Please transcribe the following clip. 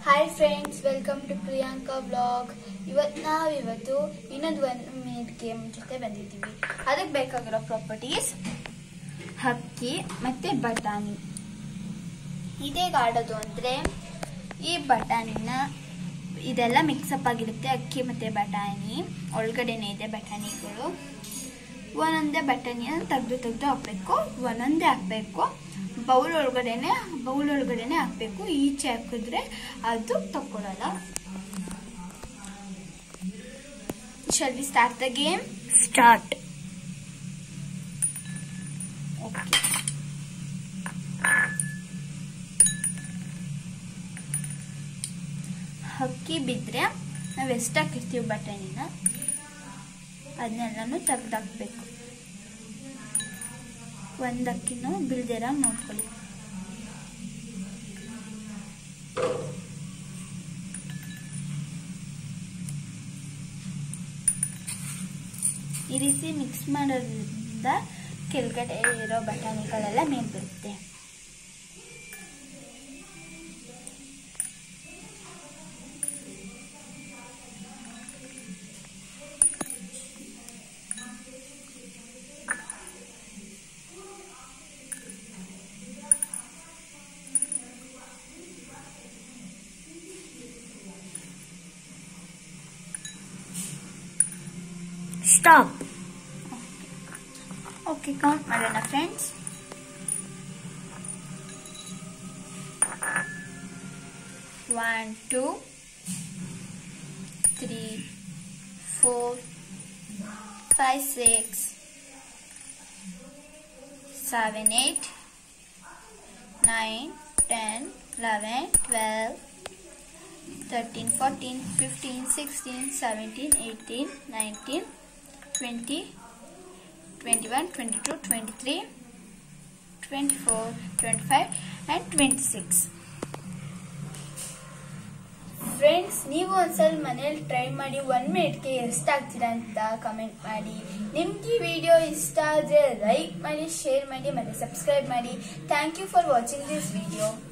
Hi friends welcome to Priyanka blog ಇವತ್ತು ನಾವಿವತ್ತು ಇನ್ನೊಂದು ಒನ್ ಮಿನಿಟ್ ಗೇಮ್ ಜೊತೆ ಬಂದಿದ್ದೀವಿ ಅದಕ್ಕೆ ಬೇಕಾಗಿರೋ ಪ್ರಾಪರ್ಟೀಸ್ ಹಕ್ಕಿ ಮತ್ತೆ ಬಟಾಣಿ ಇದೇಗೆ ಆಡೋದು ಅಂದರೆ ಈ ಬಟಾಣಿನ ಇದೆಲ್ಲ ಮಿಕ್ಸಪ್ ಆಗಿರುತ್ತೆ ಅಕ್ಕಿ ಮತ್ತು ಬಟಾಣಿ ಒಳಗಡೆನೇ ಇದೆ ಬಟಾಣಿಗಳು ಒಂದೊಂದೇ ಬಟಾಣಿನ ತೆಗೆದು ತೆಗೆದು ಹಾಕಬೇಕು ಒಂದೊಂದೇ ಹಾಕಬೇಕು ಬೌಲ್ ಒಳಗಡೆನೆ ಬೌಲ್ ಒಳಗಡೆನೆ ಹಾಕಬೇಕು ಈಚೆ ಹಾಕಿದ್ರೆ ಅದು ತಕ್ಕೊಳಲ್ಲ shall we start the game start okay ಹಕ್ಕಿ ಬಿದ್ದರೆ ನಾವು ಎಷ್ಟು ಹಾಕಿರ್ತೀವಿ ಬಟಾಣಿನ ಅದನ್ನೆಲ್ಲನೂ ತೆಗ್ದಾಕ್ಬೇಕು ಒಂದು ಅಕ್ಕಿನೂ ಬೀಳ್ದಿರ ನೋಡ್ಕೊಳ್ಳಿ ಈ ರೀತಿ ಮಿಕ್ಸ್ ಮಾಡೋದ್ರಿಂದ ಕೆಳಗಡೆ ಇರೋ ಬಟಾಣಿಗಳೆಲ್ಲ ಮೇಲೆ ಬರುತ್ತೆ ಸ್ಟಾಪ್ ಓಕೆ ಕೌಂಟ್ ಮಾಡೋಣ friends one two three four five six seven eight nine ten eleven twelve thirteen fourteen fifteen sixteen seventeen eighteen nineteen twenty 21, 22, 23, 24, 25 and 26. Friends ನೀವು ಒಂದ್ಸಲ ಮನೇಲಿ ಟ್ರೈ ಮಾಡಿ ಒನ್ ಮಿನಿಟ್ಗೆ ಎಷ್ಟಾಗ್ತೀರಾ ಅಂತ ಕಮೆಂಟ್ ಮಾಡಿ ನಿಮ್ಗೆ ಈ ವಿಡಿಯೋ ಇಷ್ಟ ಆದರೆ ಲೈಕ್ ಮಾಡಿ ಶೇರ್ ಮಾಡಿ ಮತ್ತು ಸಬ್ಸ್ಕ್ರೈಬ್ ಮಾಡಿ thank you for watching this video